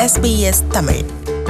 SBS Tamil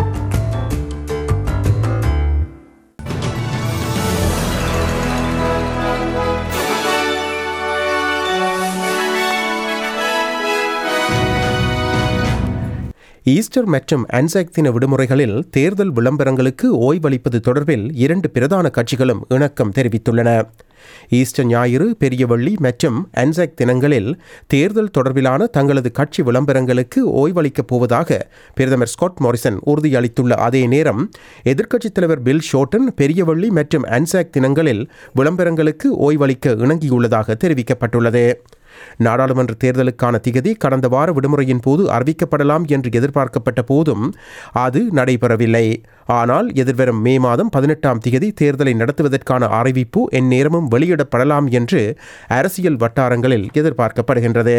Easter மற்றும் Anzac தின விடுமுறைகளில் தேர்தல் விளம்பரங்களுக்கு ஓய்வளிப்பது தொடர்பில் இரண்டு பிரதான கட்சிகளும் இணக்கம் தெரிவித்துள்ளன ஈஸ்டர் ஞாயிறு பெரியவள்ளி மற்றும் அன்சாக் தினங்களில் தேர்தல் தொடர்பிலான தங்களது கட்சி விளம்பரங்களுக்கு ஓய்வளிக்கப் போவதாக பிரதமர் ஸ்காட் மோரிசன் உறுதியளித்துள்ள அதே நேரம் எதிர்க்கட்சித் தலைவர் பில் ஷோட்டன் பெரியவள்ளி மற்றும் அன்சாக் தினங்களில் விளம்பரங்களுக்கு ஓய்வளிக்க இணங்கியுள்ளதாக தெரிவிக்கப்பட்டுள்ளது நாடாளுமன்ற தேர்தலுக்கான திகதி கடந்த வார விடுமுறையின் போது அறிவிக்கப்படலாம் என்று எதிர்பார்க்கப்பட்ட போதும் அது நடைபெறவில்லை ஆனால் எதிர்வரும் மே மாதம் பதினெட்டாம் திகதி தேர்தலை நடத்துவதற்கான அறிவிப்பு எந்நேரமும் வெளியிடப்படலாம் என்று அரசியல் வட்டாரங்களில் எதிர்பார்க்கப்படுகின்றது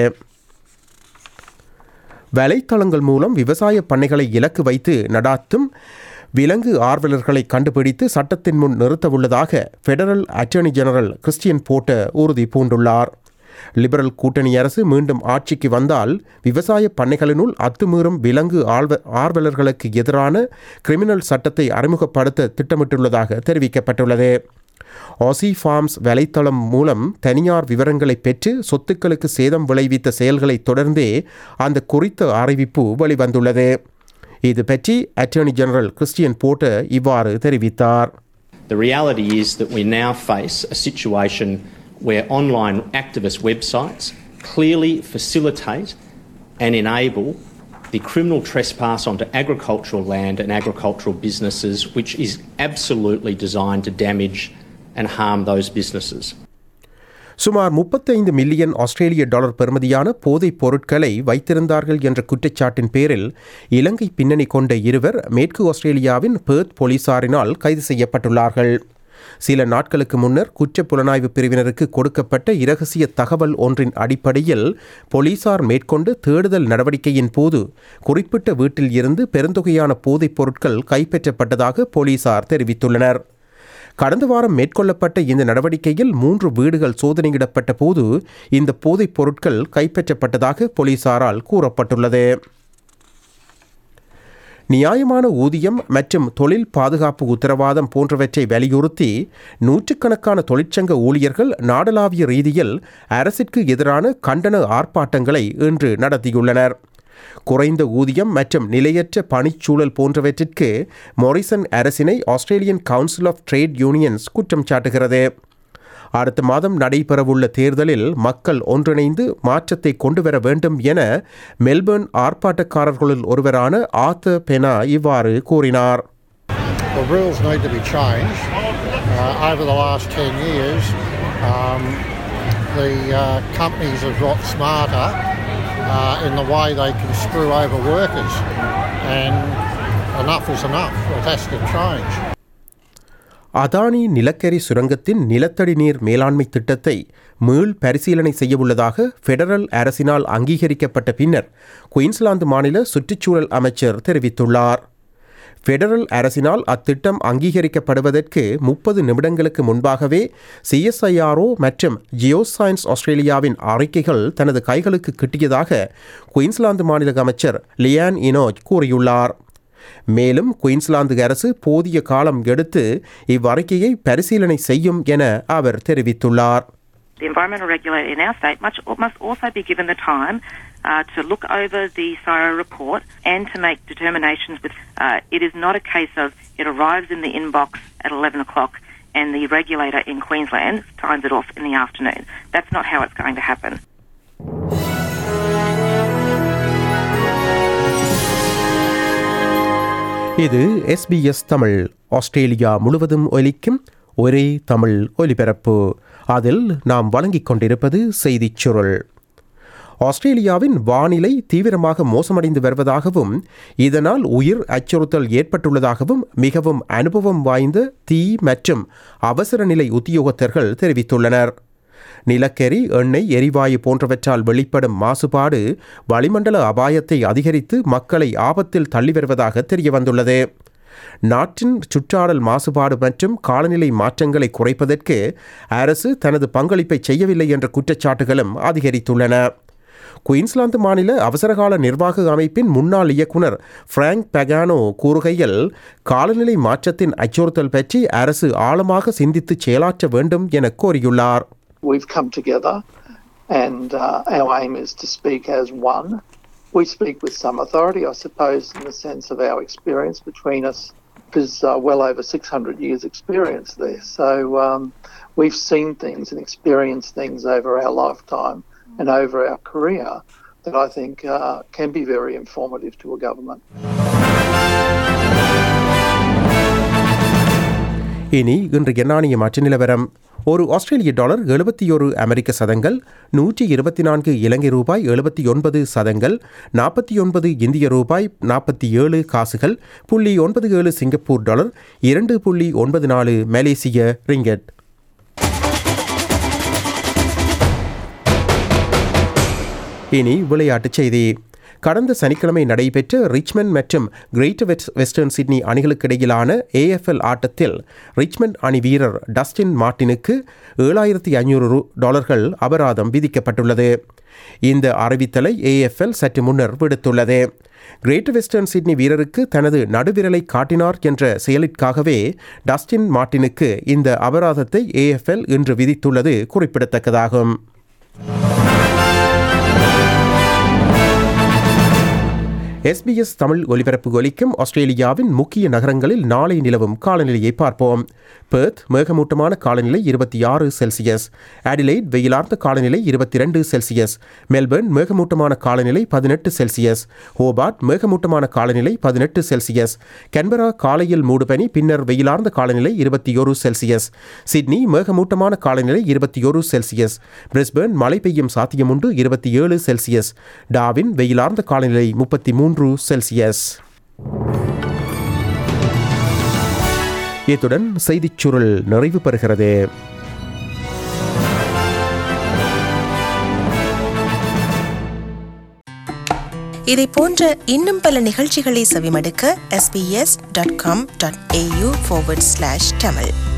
வலைத்தளங்கள் மூலம் விவசாய பண்ணைகளை இலக்கு வைத்து நடாத்தும் விலங்கு ஆர்வலர்களை கண்டுபிடித்து சட்டத்தின் முன் நிறுத்தவுள்ளதாக federal attorney general Christian Porter உறுதி பூண்டுள்ளார் லிபரல் கூட்டணி அரசு மீண்டும் ஆட்சிக்கு வந்தால் விவசாய பண்ணைகளினுள் அத்துமீறும் விலங்கு ஆழ்வ ஆர்வலர்களுக்கு எதிரான கிரிமினல் சட்டத்தை அறிமுகப்படுத்த திட்டமிட்டுள்ளதாக தெரிவிக்கப்பட்டுள்ளது ஆசி ஃபார்ம்ஸ் வலைத்தளம் மூலம் தனியார் விவரங்களை பெற்று சொத்துக்களுக்கு சேதம் விளைவித்த செயல்களை தொடர்ந்தே அந்த குறித்த அறிவிப்பு வெளிவந்துள்ளது இது பற்றி அட்டர்னி ஜெனரல் கிறிஸ்டியன் போட்ட இவ்வாறு தெரிவித்தார் The reality is that we now face a situation where online activist websites clearly facilitate and enable the criminal trespass onto agricultural land and agricultural businesses, which is absolutely designed to damage and harm those businesses. சுமார் முப்பத்தைந்து million ஆஸ்திரேலிய dollar பெறுமதியான போதைப் பொருட்களை வைத்திருந்தார்கள் என்ற குற்றச்சாட்டின் பேரில் இலங்கை பின்னணி கொண்ட இருவர் மேற்கு ஆஸ்திரேலியாவின் பேர்த் போலீசாரினால் கைது செய்யப்பட்டுள்ளார்கள் சில நாட்களுக்கு முன்னர் குற்றப் புலனாய்வு பிரிவினருக்கு கொடுக்கப்பட்ட இரகசிய தகவல் ஒன்றின் அடிப்படையில் போலீசார் மேற்கொண்டு தேடுதல் நடவடிக்கையின் போது குறிப்பிட்ட வீட்டில் இருந்து பெருந்தொகையான போதைப் பொருட்கள் கைப்பற்றப்பட்டதாக போலீசார் தெரிவித்துள்ளனர் கடந்த வாரம் மேற்கொள்ளப்பட்ட இந்த நடவடிக்கையில் மூன்று வீடுகள் சோதனையிடப்பட்ட போது இந்த போதைப் பொருட்கள் கைப்பற்றப்பட்டதாக போலீசாரால் கூறப்பட்டுள்ளது நியாயமான ஊதியம் மற்றும் தொழில் பாதுகாப்பு உத்தரவாதம் போன்றவற்றை வலியுறுத்தி நூற்றுக்கணக்கான தொழிற்சங்க ஊழியர்கள் நாடளாவிய ரீதியில் அரசிற்கு எதிரான கண்டன ஆர்ப்பாட்டங்களை இன்று நடத்தியுள்ளனர் குறைந்த ஊதியம் மற்றும் நிலையற்ற பணிச்சூழல் போன்றவற்றிற்கு மொரிசன் அரசினை Australian council of trade unions குற்றம் சாட்டுகிறது அடுத்த மாதம் நடைபெறவுள்ள தேர்தலில் மக்கள் ஒன்றிணைந்து மாற்றத்தை கொண்டு வர வேண்டும் என மெல்பர்ன் ஆர்ப்பாட்டக்காரர்களுள் ஒருவரான ஆத்த பெனா இவ்வாறு கூறினார் The rules need to be changed. Uh, over the last 10 years, um, the uh, companies have got smarter uh, in the way they can screw over workers. And enough is enough. It has to change. Adani நிலக்கரி சுரங்கத்தின் நிலத்தடி நீர் மேலாண்மை திட்டத்தை மீள் பரிசீலனை செய்யவுள்ளதாக federal அரசினால் அங்கீகரிக்கப்பட்ட பின்னர் குயின்ஸ்லாந்து மாநில சுற்றுச்சூழல் அமைச்சர் தெரிவித்துள்ளார் ஃபெடரல் அரசினால் அத்திட்டம் அங்கீகரிக்கப்படுவதற்கு முப்பது நிமிடங்களுக்கு முன்பாகவே சிஎஸ்ஐஆர்ஓ மற்றும் ஜியோ சயின்ஸ் ஆஸ்திரேலியாவின் அறிக்கைகள் தனது கைகளுக்கு கிட்டியதாக குயின்ஸ்லாந்து மாநில அமைச்சர் லியான் இனோஜ் கூறியுள்ளார் மேலும் குயின்ஸ்லாந்து அரசு போதிய காலம் எடுத்து இவ்வறிக்கையை பரிசீலனை செய்யும் என அவர் தெரிவித்துள்ளார் The environmental regulator in our state much, must also be given the time uh, to look over the CSIRO report and to make determinations. With uh, it is not a case of it arrives in the inbox at 11 o'clock and the regulator in Queensland signs it off in the afternoon. That's not how it's going to happen. இது SBS Tamil Australia முழுவதும் ஒலிக்கும் ஒரே தமிழ் ஒலிபரப்பு அதில் நாம் வழங்கிக் கொண்டிருப்பது செய்திச் சுருள் ஆஸ்திரேலியாவின் வானிலை தீவிரமாக மோசமடைந்து வருவதாகவும் இதனால் உயிர் அச்சுறுத்தல் ஏற்பட்டுள்ளதாகவும் மிகவும் அனுபவம் வாய்ந்த தீ மற்றும் அவசர நிலை உத்தியோகத்தர்கள் தெரிவித்துள்ளனர் நிலக்கரி எண்ணெய் எரிவாயு போன்றவற்றால் வெளிப்படும் மாசுபாடு வளிமண்டல அபாயத்தை அதிகரித்து மக்களை ஆபத்தில் தள்ளி வருவதாக தெரியவந்துள்ளது நாட்டின் சுற்றாடல் மாசுபாடு மற்றும் காலநிலை மாற்றங்களை குறைப்பதற்கு அரசு தனது பங்களிப்பை செய்யவில்லை என்ற குற்றச்சாட்டுகளும் அதிகரித்துள்ளன குயின்ஸ்லாந்து மாநில அவசரகால நிர்வாக அமைப்பின் முன்னாள் இயக்குனர் பிராங்க் பெகானோ கூறுகையில் காலநிலை மாற்றத்தின் அச்சுறுத்தல் பற்றி அரசு ஆழமாக சிந்தித்து செயலாற்ற வேண்டும் என கோரியுள்ளார் We've come together and uh, our aim is to speak as one. We speak with some authority, I suppose, in the sense of our experience between us is uh, well over 600 years experience there. So um, we've seen things and experienced things over our lifetime and over our career that I think uh, can be very informative to a government. இனி இன்றைய நாணய மாற்று நிலவரம் ஒரு ஆஸ்திரேலிய dollar எழுபத்தி ஒரு அமெரிக்க சதங்கள் நூற்றி இருபத்தி நான்கு இலங்கை ரூபாய் எழுபத்தி ஒன்பது சதங்கள் நாற்பத்தி ஒன்பது இந்திய ரூபாய் நாற்பத்தி ஏழு காசுகள் புள்ளி ஒன்பது ஏழு சிங்கப்பூர் டாலர் இரண்டு புள்ளி ஒன்பது நாலு மலேசிய ரிங்கெட் இனி விளையாட்டுச் செய்தி கடந்த சனிக்கிழமை நடைபெற்ற ரிச்மண்ட் மற்றும் கிரேட்டர் வெஸ்ட் வெஸ்டர்ன் சிட்னி அணிகளுக்கு இடையிலான ஏஎஃப்எல் ஆட்டத்தில் ரிச்மண்ட் அணி வீரர் டஸ்டின் மார்டினுக்கு ஏழாயிரத்தி ஐநூறு டாலர்கள் அபராதம் விதிக்கப்பட்டுள்ளது இந்த அறிவித்தலை ஏஎஃப்எல் சற்று முன்னர் விடுத்துள்ளது கிரேட்டர் வெஸ்டர்ன் சிட்னி வீரருக்கு தனது நடுவிரலை காட்டினார் என்ற செயலிற்காகவே டஸ்டின் மார்டினுக்கு இந்த அபராதத்தை ஏஎஃப்எல் இன்று விதித்துள்ளது குறிப்பிடத்தக்கதாகும் எஸ்பிஎஸ் தமிழ் ஒலிபரப்பு ஒலிக்கும் ஆஸ்திரேலியாவின் முக்கிய நகரங்களில் நாளை நிலவும் காலநிலையை பார்ப்போம் பெர்த் மேகமூட்டமான காலநிலை இருபத்தி ஆறு செல்சியஸ் அடிலைட் வெயிலார்ந்த காலநிலை இருபத்தி ரெண்டு செல்சியஸ் மெல்பர்ன் மேகமூட்டமான காலநிலை பதினெட்டு செல்சியஸ் ஹோபார்ட் மேகமூட்டமான காலநிலை பதினெட்டு செல்சியஸ் கன்பரா காலையில் மூடுபனி பின்னர் வெயிலார்ந்த காலநிலை இருபத்தி ஒரு செல்சியஸ் சிட்னி மேகமூட்டமான காலநிலை இருபத்தி ஒரு செல்சியஸ் பிரிஸ்பர்ன் மழை பெய்யும் சாத்தியமுண்டு இருபத்தி ஏழு செல்சியஸ் டாவின் வெயிலார்ந்த காலநிலை முப்பத்தி மூன்று செல்சியஸ் இத்துடன் செய்திச் சுருள் நிறைவு பெறுகிறது இதை போன்ற இன்னும் பல நிகழ்ச்சிகளை செவிமடுக்க sbs.com.au forward slash tamil